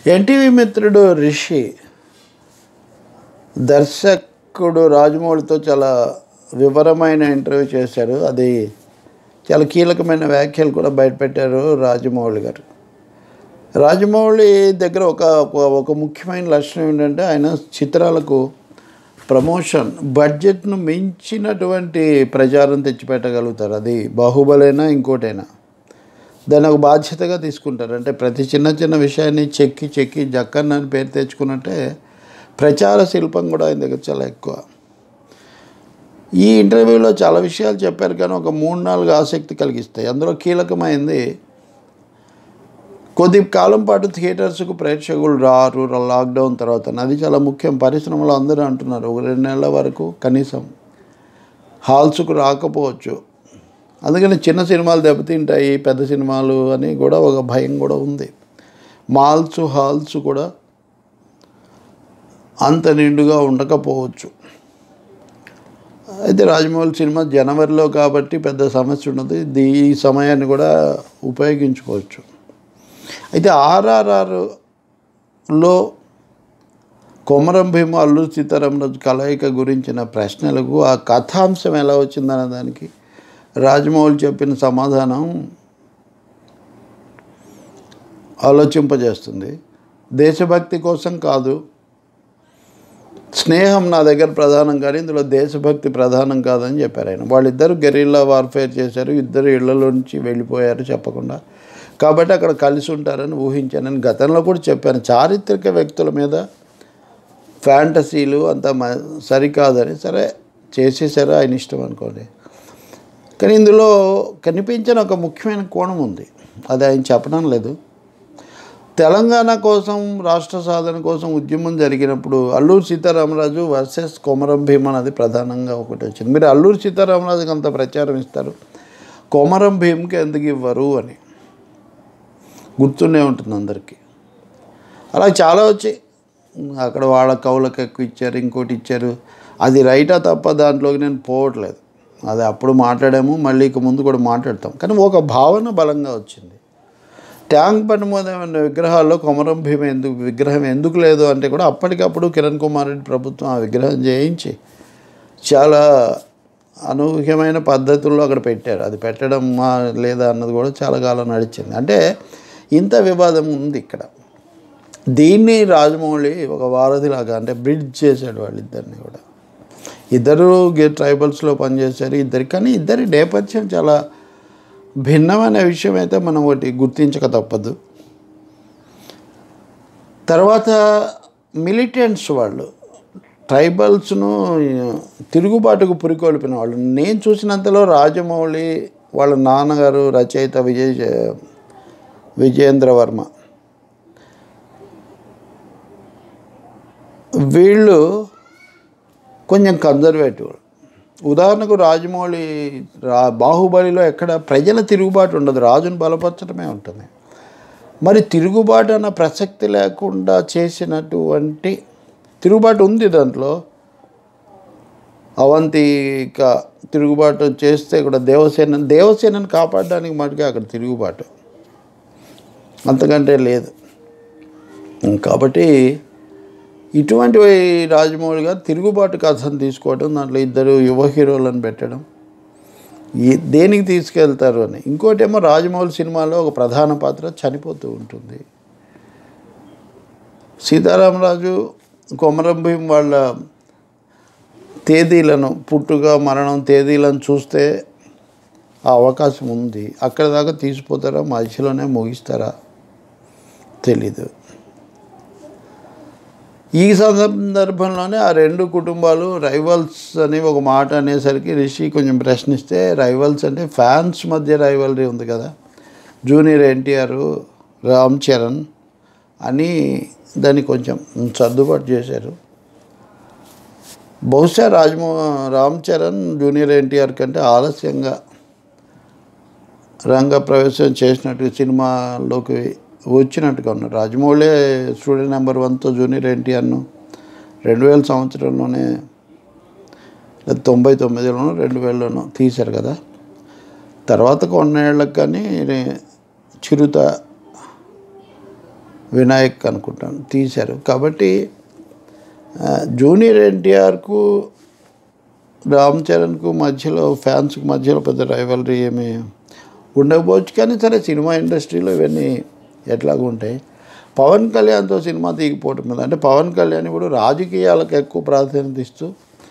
NTV మిత్రుడు రిషి దర్శకుడు రాజమౌళితో చాలా వివరమైన ఇంటర్వ్యూ చేశారు అది చాలా కీలకమైన వ్యాఖ్యలు కూడా బయటపెట్టారు రాజమౌళి గారు రాజమౌళి దగ్గర ఒక ఒక- ఒక ముఖ్యమైన లక్షణం ఏంటంటే ఆయన చిత్రాలకు ప్రమోషన్ బడ్జెట్ను మించినటువంటి ప్రచారం తెచ్చిపెట్టగలుగుతారు అది బాహుబలైనా ఇంకోటైనా దాన్ని ఒక బాధ్యతగా తీసుకుంటారు అంటే ప్రతి చిన్న చిన్న విషయాన్ని చెక్కి చెక్కి జక్కన్న అని పేరు తెచ్చుకున్నట్టే ప్రచార శిల్పం కూడా ఆయన దగ్గర చాలా ఎక్కువ ఈ ఇంటర్వ్యూలో చాలా విషయాలు చెప్పారు కానీ ఒక మూడు నాలుగు ఆసక్తి కలిగిస్తాయి అందులో కీలకమైంది కొద్ది కాలం పాటు థియేటర్స్కు ప్రేక్షకులు రారు లాక్డౌన్ తర్వాత అది చాలా ముఖ్యం పరిశ్రమలో అందరూ అంటున్నారు ఒక రెండు నెలల వరకు కనీసం హాల్స్కు రాకపోవచ్చు అందుకని చిన్న సినిమాలు దెబ్బతింటాయి పెద్ద సినిమాలు అని కూడా ఒక భయం కూడా ఉంది మాల్స్ హాల్స్ కూడా అంత నిండుగా ఉండకపోవచ్చు అయితే రాజమౌళి సినిమా జనవరిలో కాబట్టి పెద్ద సమస్య ఉండదు దీ- ఈ సమయాన్ని కూడా ఉపయోగించుకోవచ్చు అయితే ఆర్ఆర్ఆర్లో కొమరం భీమ అల్లూరు సీతారామరాజు కలయిక గురించిన ప్రశ్నలకు ఆ కథాంశం ఎలా వచ్చిందనే దానికి రాజమౌళి చెప్పిన సమాధానం ఆలోచింపజేస్తుంది దేశభక్తి కోసం కాదు స్నేహం నా దగ్గర ప్రధానం కానీ ఇందులో దేశభక్తి ప్రధానం కాదని చెప్పారు ఆయన వాళ్ళిద్దరు గెరిల్లా వార్ఫేర్ చేశారు ఇద్దరు ఇళ్లలో నుంచి వెళ్ళిపోయారు చెప్పకుండా కాబట్టి అక్కడ కలిసి ఉంటారని ఊహించాను నేను గతంలో కూడా చెప్పాను చారిత్రక వ్యక్తుల మీద ఫ్యాంటసీలు అంత మ సరికాదని సరే చేసేసారు ఆయన ఇష్టం అనుకోండి కానీ ఇందులో కనిపించిన ఒక ముఖ్యమైన కోణం ఉంది అది ఆయన చెప్పడం లేదు తెలంగాణ కోసం రాష్ట్ర సాధన కోసం ఉద్యమం జరిగినప్పుడు అల్లూరు సీతారామరాజు వర్సెస్ కొమరం భీమ్ అనేది ప్రధానంగా ఒకటి వచ్చింది మీరు అల్లూరు సీతారామరాజుకి అంత ప్రచారం ఇస్తారు కొమరం భీమ్కి ఎందుకు ఇవ్వరు అని గుర్తునే ఉంటుంది అందరికీ అలా చాలా వచ్చాయి అక్కడ వాళ్ళ కవులకు ఎక్కువ ఇచ్చారు ఇంకోటి ఇచ్చారు అది రైటా తప్ప దాంట్లోకి నేను పోవట్లేదు అది అప్పుడు మాట్లాడాము మళ్ళీ ఇక ముందు కూడా మాట్లాడతాం కానీ ఒక భావన బలంగా వచ్చింది ట్యాంక్ బండ్ మీద ఉన్న విగ్రహాల్లో కొమరం భీమ ఎందుకు విగ్రహం ఎందుకు లేదు అంటే కూడా అప్పటికప్పుడు కిరణ్ కుమార్ రెడ్డి ప్రభుత్వం ఆ విగ్రహం చేయించి చాలా అనూహ్యమైన పద్ధతుల్లో అక్కడ పెట్టారు అది పెట్టడం మా లేదా అన్నది కూడా చాలా కాలం నడిచింది అంటే ఇంత వివాదం ఉంది ఇక్కడ దీన్ని రాజమౌళి ఒక వారధిలాగా అంటే బ్రిడ్జ్ చేశాడు వాళ్ళిద్దరిని కూడా ఇద్దరు గే ట్రైబల్స్లో పనిచేశారు ఇద్దరికి కానీ ఇద్దరి నేపథ్యం చాలా భిన్నమైన విషయం అయితే మనం ఒకటి గుర్తించక తప్పదు తర్వాత మిలిటెంట్స్ వాళ్ళు ట్రైబల్స్ను తిరుగుబాటుకు పురికొల్పిన వాళ్ళు నేను చూసినంతలో రాజమౌళి వాళ్ళ నాన్నగారు రచయిత విజయ్ విజయేంద్ర వర్మ వీళ్ళు కొంచెం కన్జర్వేటివ్ ఉదాహరణకు రాజమౌళి రా బాహుబలిలో ఎక్కడ ప్రజల తిరుగుబాటు ఉండదు రాజును బలపరచడమే ఉంటుంది మరి తిరుగుబాటు అన్న ప్రసక్తి లేకుండా చేసినటువంటి తిరుగుబాటు ఉంది దాంట్లో అవంతిక తిరుగుబాటు చేస్తే కూడా దేవసేన దేవసేనని కాపాడడానికి మటుకే అక్కడ తిరుగుబాటు అంతకంటే లేదు కాబట్టి ఇటువంటి రాజమౌళి గారు తిరుగుబాటు కథను తీసుకోవడం దాంట్లో ఇద్దరు యువ హీరోలను పెట్టడం ఈ దేనికి తీసుకెళ్తారు అని ఇంకోటేమో రాజమౌళి సినిమాలో ఒక ప్రధాన పాత్ర చనిపోతూ ఉంటుంది సీతారామరాజు కొమరం భీం వాళ్ళ తేదీలను పుట్టుక మరణం తేదీలను చూస్తే ఆ అవకాశం ఉంది అక్కడ దాకా తీసిపోతారా మధ్యలోనే ముగిస్తారా తెలీదు ఈ సందర్భంలోనే ఆ రెండు కుటుంబాలు రైవల్స్ అని ఒక మాట అనేసరికి రిషి కొంచెం ప్రశ్నిస్తే రైవల్స్ అంటే ఫ్యాన్స్ మధ్య రైవలరీ ఉంది కదా జూనియర్ ఎన్టీఆర్ రామ్ చరణ్ అని దాన్ని కొంచెం సర్దుబాటు చేశారు బహుశా రాజమో రామ్ చరణ్ జూనియర్ ఎన్టీఆర్ కంటే ఆలస్యంగా రంగ ప్రవేశం చేసినట్టు సినిమాలోకి వచ్చినట్టుగా ఉన్నారు రాజమౌళి స్టూడెంట్ నెంబర్ వన్తో జూనియర్ ఎన్టీఆర్ను రెండు వేల సంవత్సరంలోనే లేదా తొంభై తొమ్మిదిలోనో రెండు వేలలోనో తీశారు కదా తర్వాత కొన్నేళ్ళకి కానీ చిరుత వినాయక్ అనుకుంటాను తీశారు కాబట్టి ఆ, జూనియర్ ఎన్టీఆర్కు రామ్ చరణ్కు మధ్యలో ఫ్యాన్స్కి మధ్యలో పెద్ద రైవలరీ ఏమి ఉండకపోవచ్చు కానీ సరే సినిమా ఇండస్ట్రీలో ఇవన్నీ ఎట్లాగ ఉంటాయి పవన్ కళ్యాణ్తో సినిమా తీగిపోవటం మీద అంటే పవన్ కళ్యాణ్ ఇప్పుడు రాజకీయాలకు ఎక్కువ ప్రాధాన్యత ఇస్తూ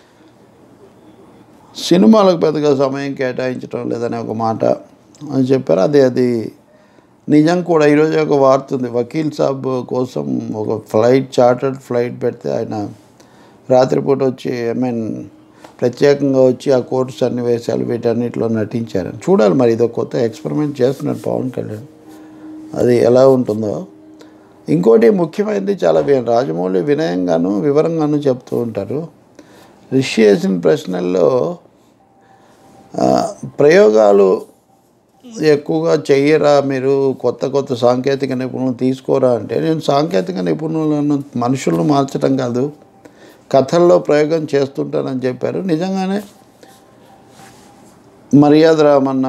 సినిమాలకు పెద్దగా సమయం కేటాయించడం లేదనే ఒక మాట అని చెప్పారు అది అది నిజం కూడా ఈరోజు ఒక వార్త ఉంది వకీల్ సాబ్ కోసం ఒక ఫ్లైట్ చార్టర్డ్ ఫ్లైట్ పెడితే ఆయన రాత్రిపూట వచ్చి ఐ మీన్ ప్రత్యేకంగా వచ్చి ఆ కోర్టు సన్నివేశాలు వీటన్నిటిలో నటించారు చూడాలి మరి ఇది ఒక కొత్త ఎక్స్పెరిమెంట్ చేస్తున్నాడు పవన్ కళ్యాణ్ అది ఎలా ఉంటుందో ఇంకోటి ముఖ్యమైనది చాలా వి- రాజమౌళి వినయంగాను వివరంగాను చెప్తూ ఉంటారు రిషి వేసిన ప్రశ్నల్లో ఆ, ప్రయోగాలు ఎక్కువగా చెయ్యరా మీరు కొత్త కొత్త సాంకేతిక నిపుణులు తీసుకోరా అంటే నేను సాంకేతిక నిపుణులను మనుషులను మార్చడం కాదు కథల్లో ప్రయోగం చేస్తుంటానని చెప్పారు నిజంగానే మర్యాద రామన్న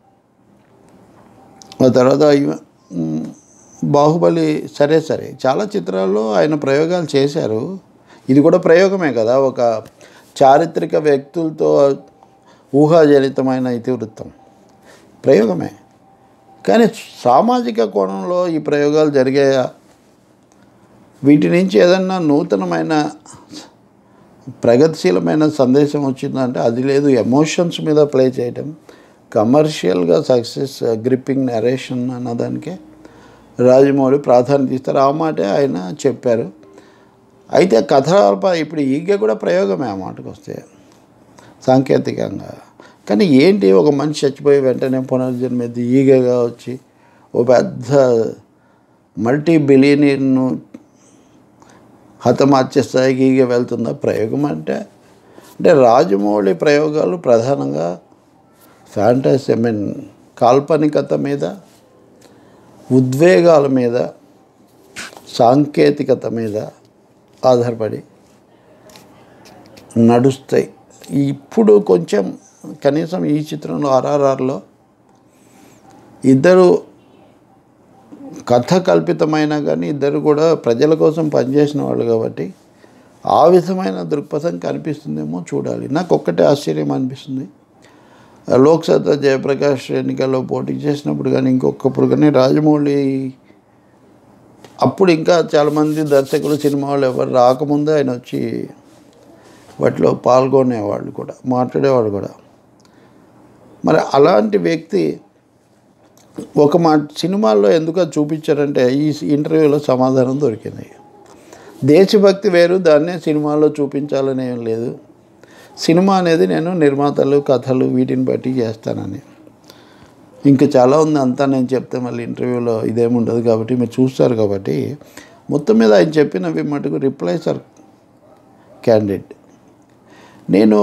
ఆ తర్వాత ఇవ- మ్, బాహుబలి సరే సరే చాలా చిత్రాల్లో ఆయన ప్రయోగాలు చేశారు ఇది కూడా ప్రయోగమే కదా ఒక చారిత్రక వ్యక్తులతో ఊహాజనితమైన ఇతివృత్తం ప్రయోగమే కానీ సామాజిక కోణంలో ఈ ప్రయోగాలు జరిగాయా వీటి నుంచి ఏదన్నా నూతనమైన ప్రగతిశీలమైన సందేశం వచ్చిందంటే అది లేదు ఎమోషన్స్ మీద ప్లే చేయటం కమర్షియల్గా సక్సెస్ గ్రిప్పింగ్ నరేషన్ అన్నదానికే రాజమౌళి ప్రాధాన్యత ఇస్తారు ఆ మాటే ఆయన చెప్పారు అయితే కథ ఇప్పుడు ఈగ కూడా ప్రయోగమే ఆ మాటకు వస్తే సాంకేతికంగా కానీ ఏంటి ఒక మనిషి చచ్చిపోయి వెంటనే పునర్జన్మెత్తి ఈగగా వచ్చి ఓ పెద్ద మల్టీ బిలియనీర్ను హతమార్చే స్థాయికి ఈగ వెళ్తుందా ప్రయోగం అంటే అంటే రాజమౌళి ప్రయోగాలు ప్రధానంగా ఫ్యాంటసీ ఐ మీన్ కాల్పనికత మీద ఉద్వేగాల మీద సాంకేతికత మీద ఆధారపడి నడుస్తాయి ఇప్పుడు కొంచెం కనీసం ఈ చిత్రంలో ఆర్ఆర్ఆర్లో ఇద్దరు కథ కల్పితమైన కానీ ఇద్దరు కూడా ప్రజల కోసం పనిచేసిన వాళ్ళు కాబట్టి ఆ విధమైన దృక్పథం కనిపిస్తుందేమో చూడాలి నాకు ఒక్కటే ఆశ్చర్యం అనిపిస్తుంది లోక్సత్తా జయప్రకాష్ ఎన్నికల్లో పోటీ చేసినప్పుడు కానీ ఇంకొకప్పుడు కానీ రాజమౌళి అప్పుడు ఇంకా చాలామంది దర్శకులు సినిమా వాళ్ళు ఎవరు రాకముందే ఆయన వచ్చి వాటిలో పాల్గొనేవాళ్ళు కూడా మాట్లాడేవాడు కూడా మరి అలాంటి వ్యక్తి ఒక మా సినిమాల్లో ఎందుకు అది చూపించారంటే ఈ ఇంటర్వ్యూలో సమాధానం దొరికింది దేశభక్తి వేరు దాన్నే సినిమాలో చూపించాలని ఏం లేదు సినిమా అనేది నేను నిర్మాతలు కథలు వీటిని బట్టి చేస్తానని ఇంకా చాలా ఉంది అంతా నేను చెప్తే మళ్ళీ ఇంటర్వ్యూలో ఇదేముండదు కాబట్టి మీరు చూస్తారు కాబట్టి మొత్తం మీద ఆయన చెప్పినవి మటుకు రిప్లైస్ ఆర్ క్యాండిడేట్ నేను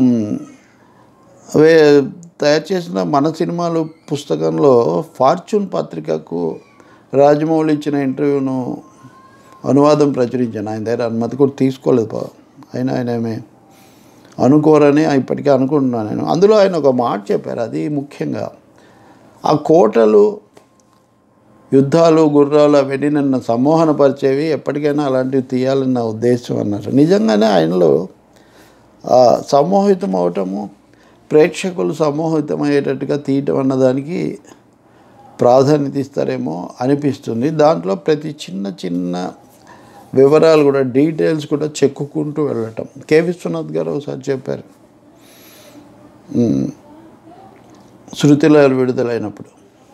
వే తయారు చేసిన మన సినిమాలు పుస్తకంలో ఫార్చ్యూన్ పత్రికకు రాజమౌళి ఇచ్చిన ఇంటర్వ్యూను అనువాదం ప్రచురించాను ఆయన దగ్గర అనుమతి కూడా తీసుకోలేదు పా- అయినా ఆయన ఏమి అనుకోరని ఇప్పటికే అనుకుంటున్నాను నేను అందులో ఆయన ఒక మాట చెప్పారు అది ముఖ్యంగా ఆ కోటలు యుద్ధాలు గుర్రాలు అవన్నీ నన్ను సమ్మోహనపరిచేవి ఎప్పటికైనా అలాంటివి తీయాలని నా ఉద్దేశం అన్నారు నిజంగానే ఆయనలో ఆ, సమ్మోహితం అవటము ప్రేక్షకులు సమ్మోహితమయ్యేటట్టుగా తీయటం అన్నదానికి ప్రాధాన్యత ఇస్తారేమో అనిపిస్తుంది దాంట్లో ప్రతి చిన్న చిన్న వివరాలు కూడా డీటెయిల్స్ కూడా చెక్కుకుంటూ వెళ్ళటం కె విశ్వనాథ్ గారు ఒకసారి చెప్పారు ఉమ్, శృతిలయలు విడుదలైనప్పుడు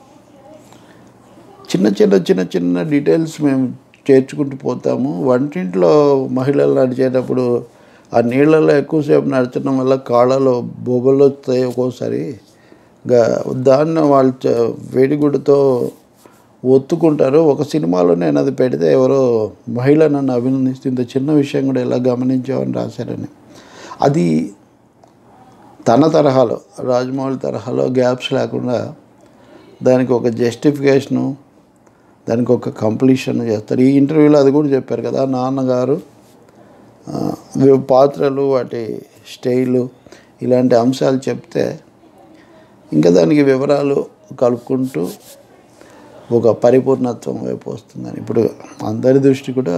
చిన్న చిన్న చిన్న చిన్న డీటెయిల్స్ మేము చేర్చుకుంటూ పోతాము వంటింట్లో మహిళలు నడిచేటప్పుడు ఆ నీళ్ళలో ఎక్కువసేపు నడచడం వల్ల కాళ్ళలో బొబ్బలు వస్తాయి ఒక్కోసారి గా- దాన్ని వాళ్ళు చ- వేడిగుడ్డతో ఒత్తుకుంటారు ఒక సినిమాలో నేను అది పెడితే ఎవరో మహిళ నన్ను అభినందిస్తూ ఇంత చిన్న విషయం కూడా ఎలా గమనించామని రాశారని అది తన తరహాలో రాజమౌళి తరహాలో గ్యాప్స్ లేకుండా దానికి ఒక జస్టిఫికేషను దానికి ఒక కంప్లీషన్ చేస్తారు ఈ ఇంటర్వ్యూలో అది కూడా చెప్పారు కదా నాన్నగారు ఆ, వి- పాత్రలు వాటి స్టైలు ఇలాంటి అంశాలు చెప్తే ఇంకా దానికి వివరాలు కలుపుకుంటూ ఒక పరిపూర్ణత్వం వైపు వస్తుందని ఇప్పుడు అందరి దృష్టి కూడా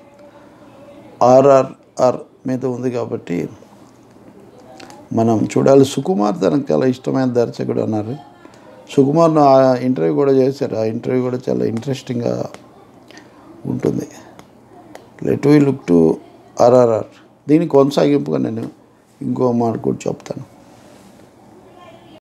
ఆర్ఆర్ఆర్ మీద ఉంది కాబట్టి మనం చూడాలి సుకుమార్ తనకు చాలా ఇష్టమైన దర్శకుడు అన్నారు సుకుమార్ను ఆ ఇంటర్వ్యూ కూడా చేశారు ఆ ఇంటర్వ్యూ కూడా చాలా ఇంట్రెస్టింగ్గా ఉంటుంది let we look to RRR దీని కొనసాగింపుగా నేను ఇంకో మాట కూడా చెప్తాను